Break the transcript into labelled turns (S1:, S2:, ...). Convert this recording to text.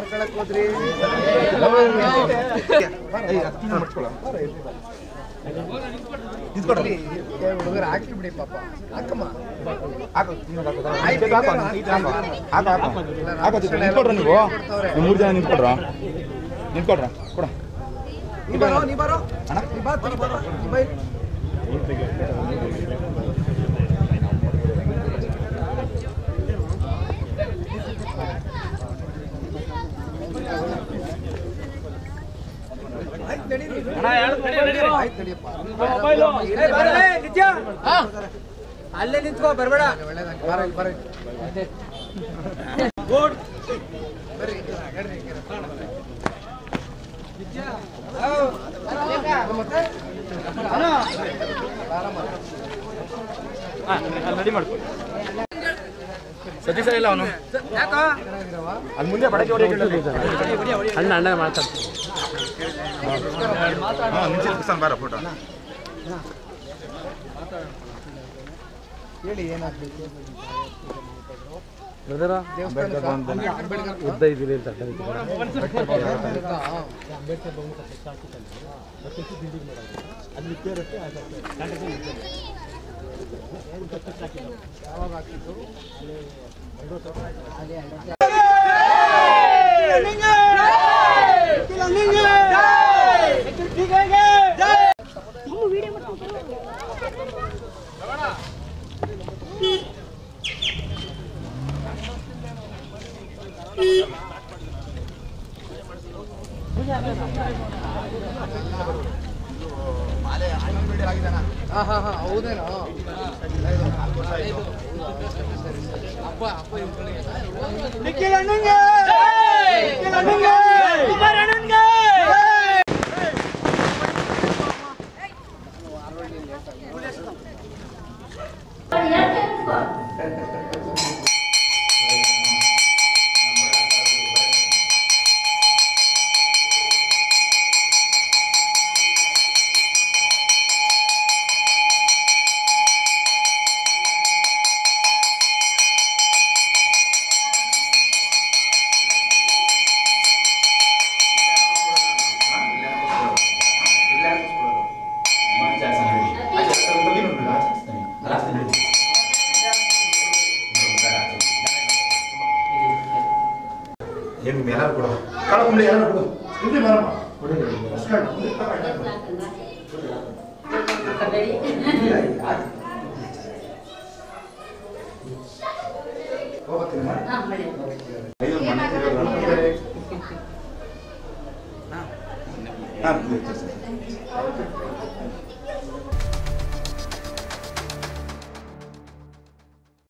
S1: ಮಾರ್ಕೊಳಕ್ ಹೋದ್ರಿ ಹುಡುಗರು ಹಾಕಿ ಬಿಡಿ ಪಾಪ ಹಾಕಮ್ಮ
S2: ನಿಂತ್ಕೊಡ್ರ ನೀವು ನೀವು ಮೂರು ಜನ ನಿಂತ್ಕೊಡ್ರ ನಿಂತ್ಕೊಡ್ರ ಕೊಡ
S1: ನೀ ಬರೋ ನೀ ಬರೋ ನೀ ಬಾ ನೀ ಬರೋ ನೀ ಬೈ. ಆಯ್ತ್ ನಡೀರಿ. ಆಯ್ತ್ ನಡಿಯಪ್ಪ.
S3: ಅಲ್ಲೇ ನಿಂತ್ಕೋ ಬರ್ಬೇಡ
S1: ಒಳ್ಳೇದಾಗ್ಲಿ. ಬರೋ ಇಲ್ಲಿ, ಬರೋ ಇಲ್ಲಿ. ಬರ್ರಿ, ನಡ್ರಿ, ಹಿಂಗೆ. ಮತ್ತೆ? ಆರಾಮ.
S2: ರೆಡಿ ಮಾಡ್ಕೊಳ್ಳಿ ಸತೀಶ ಇಲ್ಲ ಅವನು
S3: ಯಾಕೋ
S1: ಚೆನ್ನಾಗಿರವ್ವ?
S2: ಅಲ್ಲಿ ಮುಂದೆ ಬಡಕೆ ಹೊಡೆಯಕ್ಕೆ
S4: ಅಣ್ಣ ಅಣ್ಣ ಮಾತಾಡ್ತೀನಿ
S2: ಹಾಂ ನಿಂಚಿಲ್ ಕುಸನ್ ಬಾರ ಫೋಟೋ
S1: ಹೇಳಿ ಏನಾಗ್ಬೇಕು
S4: ಬ್ರದರ
S1: ದೇವಸ್ಥಾನಕ್ಕ? ಅಂಬೇಡ್ಕರ್
S4: ಉದ್ದ ಇದ್ದೀರಿ ಅಂತ ಅಡ್ಡ ಇದ್ದೀರಿ.
S1: ಹೌದಾ? ಯಾವಾಗ ಹಾಕಿದ್ದು? ಹಾ ಹಾ ಹಾ ಹೌದೇನೋ ಅಪ್ಪ ಅಪ್ಪ ಇವ್ನ್ ಕಡೆಗೆ.
S2: ಏನು ಎಲ್ಲರೂ ಕೊಡು ಕಳ್ಕೊಂಡ್ರೆ ಎಲ್ಲರೂ ಕೊಡು ಇಲ್ಲಿ ಬರಮ್ಮ ಅಸ್ಕೊಂಡು, ಮುಂದೆ ತಗೊಂಡು. ಹೋಗ್ತೀನಿ ಅಮ್ಮ. ಐದು ಮನೆ ತಿರುಗೋದು. ಹಾಂ, ಇದು